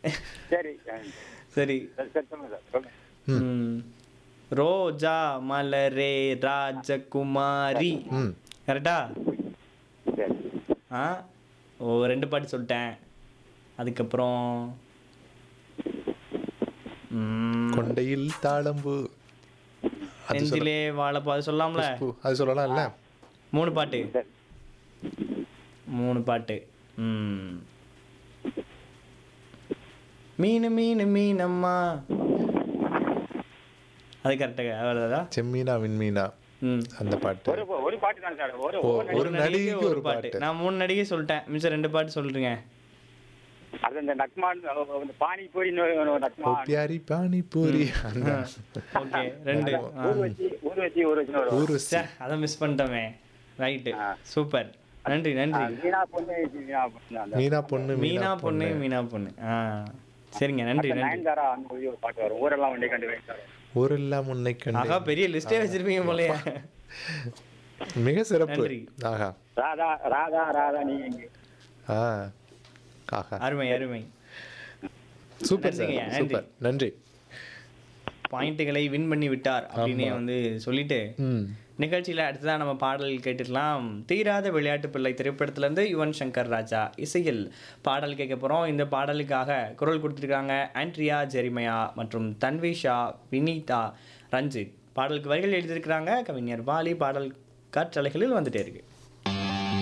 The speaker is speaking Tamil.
சரி ஆ, சரி சரி சரி சொல்லுங்க சார் சொல்லுங்க ம். ரோஜா மலரே ராஜகுமாரி ம் கரெக்டா சரி ஆ ஓ ரெண்டு பாட்டு சொல்லிட்டேன் அதுக்கப்புறம் ம், கொண்டையில் தாளம்பு அது சொல்ல நெஞ்சிலே வாழைப்பூ அது சொல்லலாம்ல பூ, அது சொல்லலாம்ல மூணு பாட்டு சரி மூணு பாட்டு ம் மீன் மீன் மீனம்மா அது கரெக்டாக அவ்வளோதா செம்மீனா விண்மீனா ம் அந்த பாட்டு ஒரு ஒரு பாட்டு தான் சார் ஒரு ஓ, ஒரு ஒரு நடிகைக்கு ஒரு பாட்டு நான் மூணு நடிகை சொல்லிட்டேன் மிச்சம் ரெண்டு பாட்டு சொல்றீங்க அது இந்த நக்மான் இந்த பானிபூரி நக்மா ஓ பியாரி பானிபூரி அந்த ஓகே ரெண்டு ஆ. ஊர் வச்சு ஊர் வச்சு ஊர் வச்சுன்னு வரும் ஊரு ச்சே, அதை மிஸ் பண்ணிட்டோமே ரைட்டு ஆ. சூப்பர் நன்றி நன்றி மீனா பொண்ணு மீனா பொண்ணு அந்த மீனா பொண்ணு மீனா பொண்ணு மீனா பொண்ணு ஆ சரிங்க நன்றி நன்றி நயன்தாரா அந்த மாதிரி ஒரு பாட்டு வரும் ஊரெல்லாம் வண்டி கண்டு வைத்தார் ஊரெல்லாம் உன்னை ஆகா கண்டு பெரிய லிஸ்டே வச்சிருப்பீங்க போலயே மிக சிறப்பு நன்றி. ஆஹா ராதா ராதா ராதா நீ எங்க ஆ ஆஹா அருமை அருமை சூப்பர் சார் நன்றிங்கய்யா, நன்றி. சூப்பர் நன்றி பாயிண்ட்டுகளை வின் பண்ணி விட்டார் அப்படின்னு வந்து சொல்லிட்டு ம் நிகழ்ச்சியில் அடுத்ததாக நம்ம பாடல் கேட்டுக்கலாம் தீராத விளையாட்டு பிள்ளை திரைப்படத்திலேருந்து யுவன் சங்கர் ராஜா இசையில் பாடல் கேட்க போகிறோம் இந்த பாடலுக்காக குரல் கொடுத்துருக்காங்க ஆண்ட்ரியா ஜெரிமையா மற்றும் தன்விஷா வினீதா ரஞ்சித் பாடலுக்கு வரிகள் எழுதியிருக்கிறாங்க கவிஞர் பாலி பாடல் காற்றலைகளில் வந்துட்டே இருக்கு